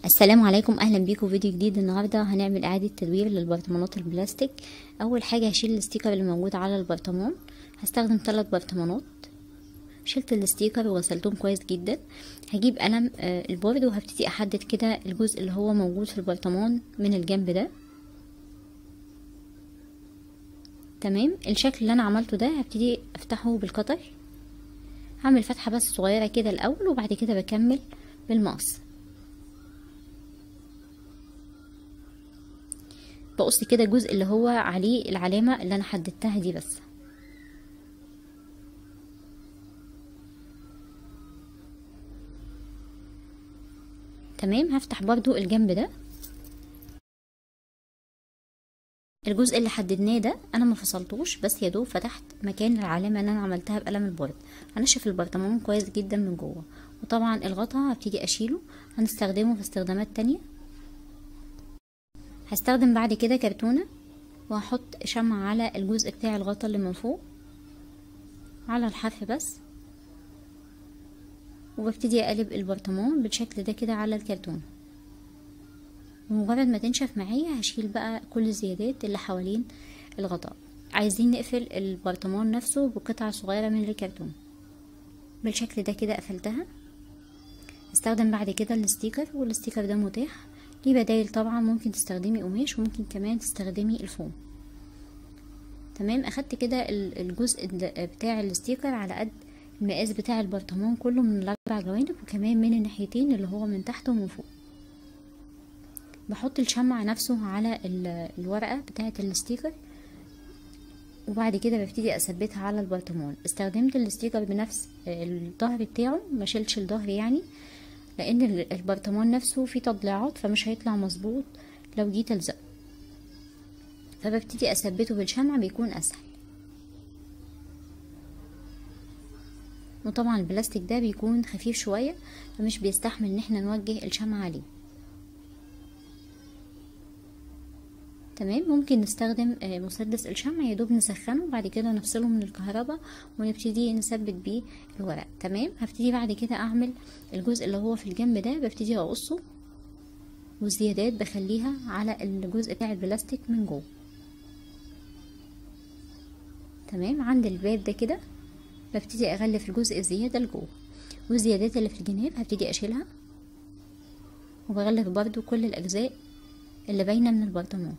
السلام عليكم اهلا بيكم فيديو جديد النهارده هنعمل اعاده تدوير للبرطمانات البلاستيك اول حاجه هشيل الاستيكر اللي موجود على البرطمان هستخدم ثلاث برطمانات شلت الاستيكر وغسلتهم كويس جدا هجيب قلم آه، البورد وهبتدي احدد كده الجزء اللي هو موجود في البرطمان من الجنب ده تمام الشكل اللي انا عملته ده هبتدي افتحه بالقطر هعمل فتحه بس صغيره كده الاول وبعد كده بكمل بالمقص بقص كده الجزء اللي هو عليه العلامة اللي انا حددتها دي بس تمام هفتح برضو الجنب ده الجزء اللي حددناه ده انا ما فصلتوش بس يا دوب فتحت مكان العلامه اللي انا عملتها بقلم البورد هنشف البرطمان كويس جدا من جوه وطبعا الغطا هبتدي اشيله هنستخدمه في استخدامات تانية هستخدم بعد كده كرتونة وهحط شمع على الجزء بتاع الغطا اللي من فوق على الحرف بس وببتدي اقلب البرطمان بالشكل ده كده على الكرتونة ومجرد ما تنشف معايا هشيل بقى كل الزيادات اللي حوالين الغطاء عايزين نقفل البرطمان نفسه بقطعة صغيرة من الكرتون بالشكل ده كده قفلتها استخدم بعد كده الستيكر والستيكر ده متاح ليه بدايل طبعا ممكن تستخدمي قماش وممكن كمان تستخدمي الفوم تمام اخدت كده الجزء بتاع الستيكر على قد المقاس بتاع البرطمان كله من الاربع جوانب وكمان من الناحيتين اللي هو من تحت ومن فوق بحط الشمع نفسه على الورقة بتاعة الستيكر وبعد كده ببتدي اثبتها على البرطمان استخدمت الستيكر بنفس الظهر بتاعه ما شلتش الظهر يعني لان البرطمان نفسه فيه تضليعات فمش هيطلع مظبوط لو جيت الزقه فببتدي اثبته بالشمع بيكون اسهل وطبعا البلاستيك ده بيكون خفيف شويه فمش بيستحمل ان احنا نوجه الشمع عليه تمام ممكن نستخدم مسدس الشمع يدوب نسخنه وبعد كده نفصله من الكهرباء ونبتدي نثبت بيه الورق تمام هبتدي بعد كده اعمل الجزء اللي هو في الجنب ده ببتدي اقصه والزيادات بخليها على الجزء بتاع البلاستيك من جوه تمام عند الباب ده كده ببتدي اغلف الجزء الزياده لجوه والزيادات اللي في الجناب هبتدي اشيلها وبغلف برضو كل الاجزاء اللي باينه من البرطمان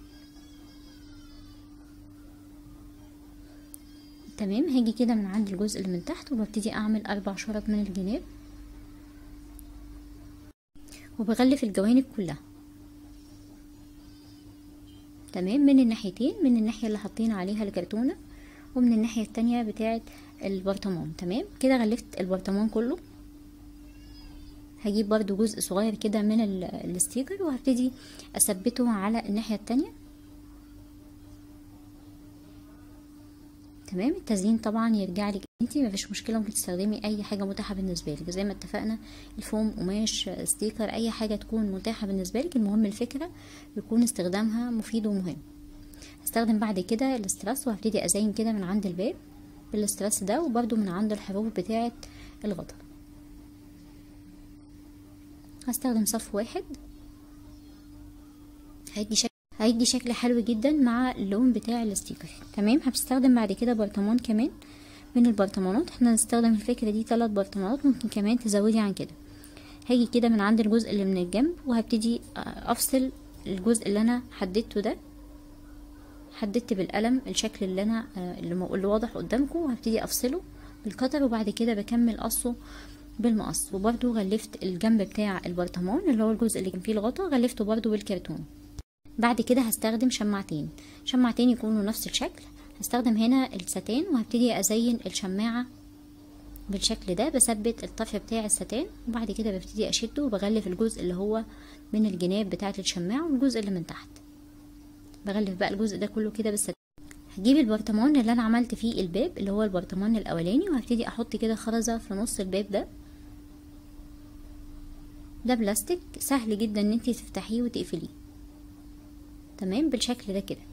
تمام هاجي كده من عند الجزء اللي من تحت وببتدي اعمل اربع شرط من الجناب وبغلف الجوانب كلها تمام من الناحيتين من الناحية اللي حاطين عليها الكرتونة ومن الناحية التانية بتاعة البرطمان تمام كده غلفت البرطمان كله هجيب برضو جزء صغير كده من الستيكر وهبتدي اثبته على الناحية التانية تمام التزيين طبعا يرجع لك انتي مفيش مشكله ممكن تستخدمي اي حاجه متاحه بالنسبه لك زي ما اتفقنا الفوم قماش ستيكر اي حاجه تكون متاحه بالنسبه لك المهم الفكره يكون استخدامها مفيد ومهم هستخدم بعد كده الاسترس وهبتدي ازين كده من عند الباب بالاسترس ده وبرده من عند الحروف بتاعه الغطا هستخدم صف واحد هيدي شكل هيدي شكل حلو جدا مع اللون بتاع الستيكر تمام هستخدم بعد كده برطمان كمان من البرطمانات احنا هنستخدم الفكرة دي ثلاث برطمانات ممكن كمان تزودي عن كده هاجي كده من عند الجزء اللي من الجنب وهبتدي افصل الجزء اللي انا حددته ده حددت بالقلم الشكل اللي انا اللي واضح قدامكم وهبتدي افصله بالقطر وبعد كده بكمل قصه بالمقص وبرده غلفت الجنب بتاع البرطمان اللي هو الجزء اللي كان فيه الغطا غلفته برده بالكرتون بعد كده هستخدم شماعتين شماعتين يكونوا نفس الشكل هستخدم هنا الستان وهبتدي ازين الشماعة بالشكل ده بثبت الطرف بتاع الستان وبعد كده ببتدي اشده وبغلف الجزء اللي هو من الجناب بتاعة الشماعة والجزء اللي من تحت بغلف بقى الجزء ده كله كده بالستان هجيب البرطمان اللي انا عملت فيه الباب اللي هو البرطمان الاولاني وهبتدي احط كده خرزة في نص الباب ده ده بلاستيك سهل جدا ان انتي تفتحيه وتقفليه تمام بالشكل ده كده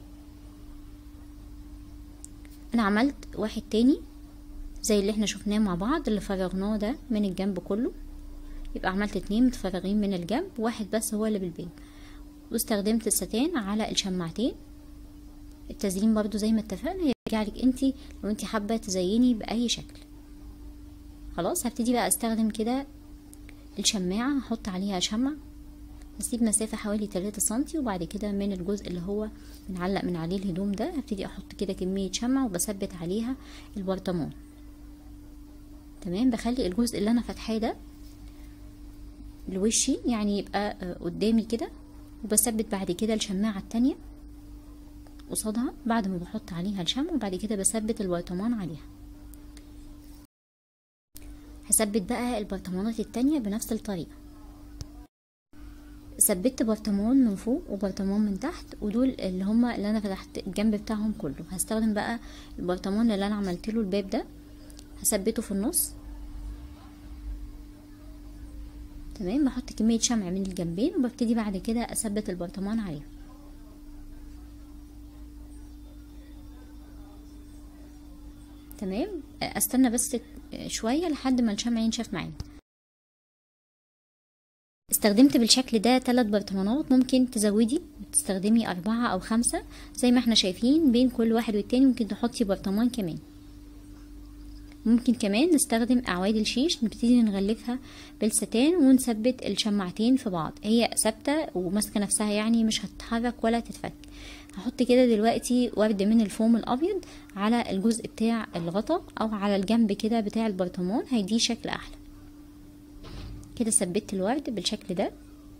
انا عملت واحد تاني زي اللي احنا شفناه مع بعض اللي فرغناه ده من الجنب كله يبقى عملت اتنين متفرغين من الجنب واحد بس هو اللي بالبين واستخدمت الستان على الشماعتين التزيين برضو زي ما اتفقنا يرجع لك انتي لو انتي حابة تزيني بأي شكل خلاص هبتدي بقى استخدم كده الشماعة هحط عليها شمع هسيب مسافة حوالي تلاتة سنتي وبعد كده من الجزء اللي هو بنعلق من عليه الهدوم ده هبتدي احط كده كمية شمع وبثبت عليها البرطمان تمام بخلي الجزء اللي انا فاتحاه ده لوشي يعني يبقى قدامي كده وبثبت بعد كده الشماعة التانية قصادها بعد ما بحط عليها الشمع وبعد كده بثبت البرطمان عليها هثبت بقى البرطمانات التانية بنفس الطريقة ثبت برطمان من فوق وبرطمان من تحت ودول اللي هما اللي انا فتحت الجنب بتاعهم كله هستخدم بقى البرطمان اللي انا عملت له الباب ده هثبته في النص تمام بحط كمية شمع من الجنبين وببتدي بعد كده اثبت البرطمان عليه تمام استنى بس شوية لحد ما الشمع ينشف معايا استخدمت بالشكل ده ثلاث برطمانات ممكن تزودي تستخدمي أربعة أو خمسة زي ما احنا شايفين بين كل واحد والتاني ممكن تحطي برطمان كمان ممكن كمان نستخدم أعواد الشيش نبتدي نغلفها بالستان ونثبت الشماعتين في بعض هي ثابتة وماسكة نفسها يعني مش هتتحرك ولا تتفك هحط كده دلوقتي ورد من الفوم الأبيض على الجزء بتاع الغطا أو على الجنب كده بتاع البرطمان هيديه شكل أحلى كده ثبت الورد بالشكل ده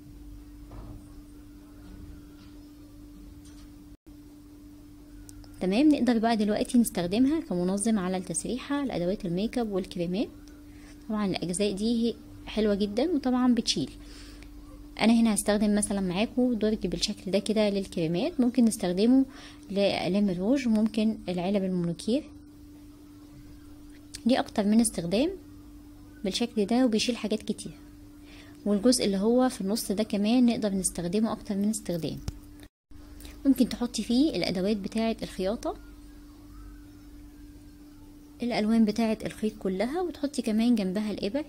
تمام نقدر بقى دلوقتي نستخدمها كمنظم على التسريحة لأدوات الميك اب والكريمات طبعا الأجزاء دي حلوة جدا وطبعا بتشيل انا هنا هستخدم مثلا معاكم درج بالشكل ده كده للكريمات ممكن نستخدمه لأقلام الروج وممكن العلب المونوكير ليه اكتر من استخدام بالشكل ده وبيشيل حاجات كتير والجزء اللي هو في النص ده كمان نقدر نستخدمه اكتر من استخدام ممكن تحطي فيه الادوات بتاعه الخياطه الالوان بتاعه الخيط كلها وتحطي كمان جنبها الابر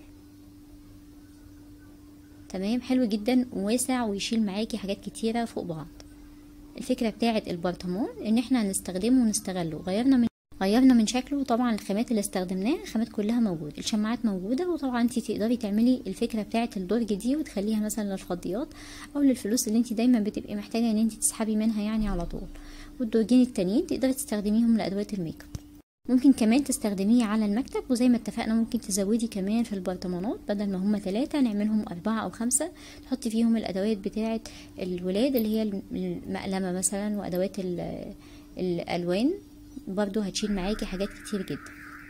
تمام حلو جدا وواسع ويشيل معاكي حاجات كتيره فوق بعض الفكره بتاعه البرطمان ان احنا هنستخدمه ونستغله غيرنا من غيرنا من شكله وطبعا الخامات اللي استخدمناها الخامات كلها موجوده الشماعات موجوده وطبعا انت تقدري تعملي الفكره بتاعه الدرج دي وتخليها مثلا للفضيات او للفلوس اللي انت دايما بتبقي محتاجه ان انت تسحبي منها يعني على طول والدرجين التانيين تقدري تستخدميهم لادوات الميك اب ممكن كمان تستخدميه على المكتب وزي ما اتفقنا ممكن تزودي كمان في البرطمانات بدل ما هما ثلاثة نعملهم أربعة أو خمسة تحطي فيهم الأدوات بتاعة الولاد اللي هي المقلمة مثلا وأدوات الألوان برضو هتشيل معاكي حاجات كتير جدا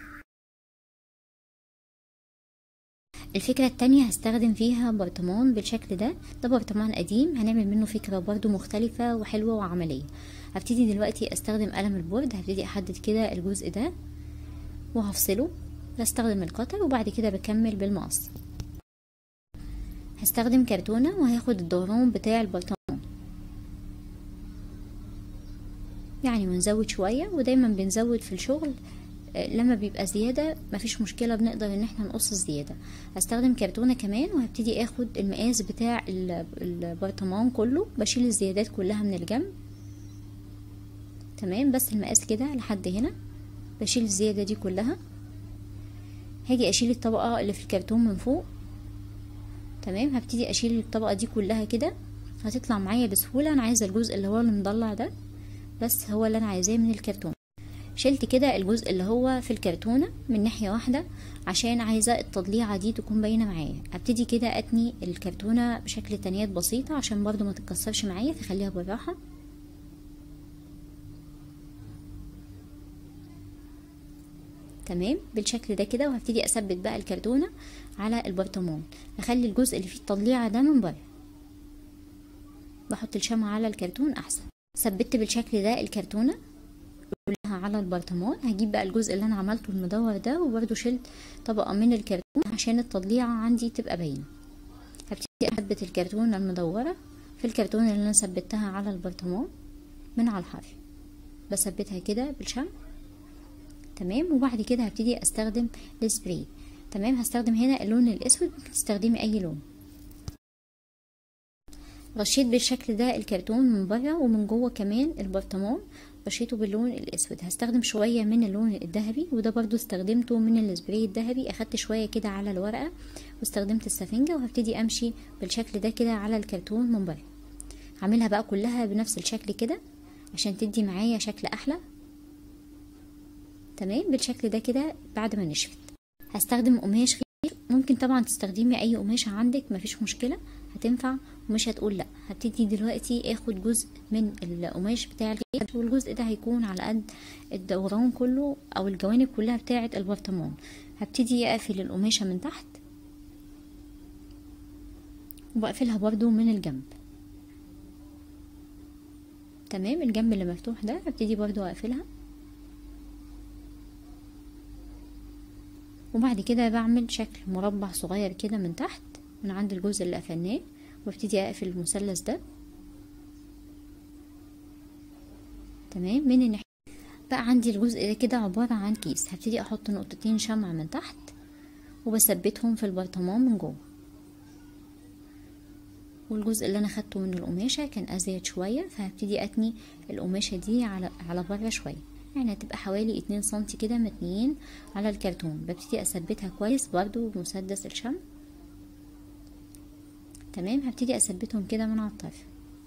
الفكرة التانية هستخدم فيها برطمان بالشكل ده ده برطمان قديم هنعمل منه فكرة برضو مختلفة وحلوة وعملية هبتدي دلوقتي استخدم قلم البورد هبتدي احدد كده الجزء ده وهفصله بستخدم القطر وبعد كده بكمل بالمقص هستخدم كرتونة وهاخد الدوران بتاع البرطمان يعني ونزود شوية ودايما بنزود في الشغل لما بيبقى زيادة مفيش مشكلة بنقدر ان احنا نقص الزيادة هستخدم كرتونة كمان وهبتدي اخد المقاس بتاع البرطمان كله بشيل الزيادات كلها من الجنب تمام بس المقاس كده لحد هنا بشيل الزيادة دي كلها هاجي اشيل الطبقة اللي في الكرتون من فوق تمام هبتدي اشيل الطبقة دي كلها كده هتطلع معايا بسهولة انا عايزة الجزء اللي هو المضلع ده بس هو اللي انا عايزاه من الكرتون شلت كده الجزء اللي هو في الكرتونة من ناحية واحدة عشان عايزة التضليعة دي تكون باينة معايا ابتدي كده اتني الكرتونة بشكل تنيات بسيطة عشان برضو ما تتكسرش معايا فخليها بالراحة تمام بالشكل ده كده وهبتدي اثبت بقى الكرتونة على البرطمان اخلي الجزء اللي فيه التضليعة ده من بره بحط الشمع على الكرتون احسن ثبت بالشكل ده الكرتونة كلها على البرطمان هجيب بقى الجزء اللي انا عملته المدور ده وبرده شلت طبقة من الكرتون عشان التضليعة عندي تبقى باينة هبتدي اثبت الكرتونة المدورة في الكرتونة اللي انا ثبتها على البرطمان من على الحرف بثبتها كده بالشمع تمام وبعد كده هبتدي استخدم السبراي تمام هستخدم هنا اللون الاسود ممكن تستخدمي اي لون رشيت بالشكل ده الكرتون من بره ومن جوه كمان البرطمان رشيته باللون الاسود هستخدم شويه من اللون الذهبي وده برضو استخدمته من السبراي الذهبي اخدت شويه كده على الورقه واستخدمت السفنجه وهبتدي امشي بالشكل ده كده على الكرتون من بره هعملها بقى كلها بنفس الشكل كده عشان تدي معايا شكل احلى تمام بالشكل ده كده بعد ما نشفت هستخدم قماش خير ممكن طبعا تستخدمي اي قماشه عندك مفيش مشكله هتنفع ومش هتقول لا هبتدي دلوقتي اخد جزء من القماش بتاع الخير والجزء ده هيكون على قد الدوران كله او الجوانب كلها بتاعه البرطمان هبتدي اقفل القماشه من تحت وبقفلها برضو من الجنب تمام الجنب اللي مفتوح ده هبتدي برضو اقفلها وبعد كده بعمل شكل مربع صغير كده من تحت من عند الجزء اللي قفلناه وابتدي اقفل المثلث ده تمام من الناحية بقى عندي الجزء ده كده عبارة عن كيس هبتدي احط نقطتين شمع من تحت وبثبتهم في البرطمان من جوه والجزء اللي انا خدته من القماشة كان ازيد شوية فهبتدي اتني القماشة دي على على بره شوية يعني هتبقى حوالي اتنين سنتي كده متنيين على الكرتون ببتدي اثبتها كويس برضو بمسدس الشمع تمام هبتدي اثبتهم كده من على الطرف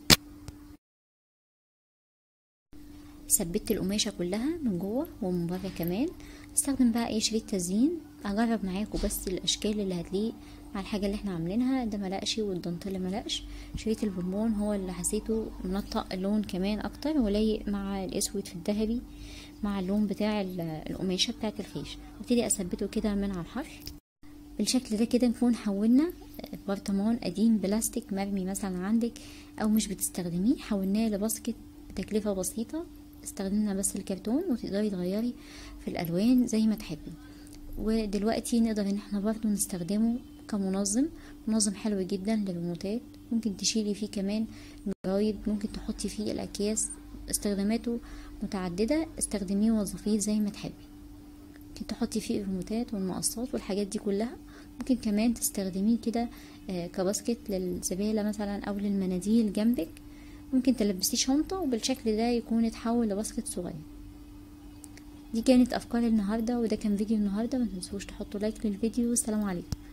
ثبت القماشة كلها من جوه ومن بره كمان استخدم بقى اي شريط تزيين اجرب معاكم بس الاشكال اللي هتليق مع الحاجة اللي احنا عاملينها ده ملقش والدانتيل ملقش شريط البونبون هو اللي حسيته منطق اللون كمان اكتر ولايق مع الاسود في الذهبي مع اللون بتاع القماشة بتاعت الخيش ابتدي اثبته كده من على الحرف بالشكل ده كده نكون حولنا برطمان قديم بلاستيك مرمي مثلا عندك او مش بتستخدميه حولناه لباسكت بتكلفة بسيطة استخدمنا بس الكرتون وتقدري تغيري في الالوان زي ما تحبي ودلوقتي نقدر ان احنا برضو نستخدمه كمنظم منظم حلو جدا للريموتات ممكن تشيلي فيه كمان الجرايد ممكن تحطي فيه الاكياس استخداماته متعددة استخدميه ووظفيه زي ما تحبي ممكن تحطي فيه الريموتات والمقصات والحاجات دي كلها ممكن كمان تستخدميه كده كباسكت للزبالة مثلا او للمناديل جنبك ممكن تلبسيه شنطة وبالشكل ده يكون اتحول لباسكت صغير دي كانت افكار النهاردة وده كان فيديو النهاردة ما تنسوش تحطوا لايك للفيديو والسلام عليكم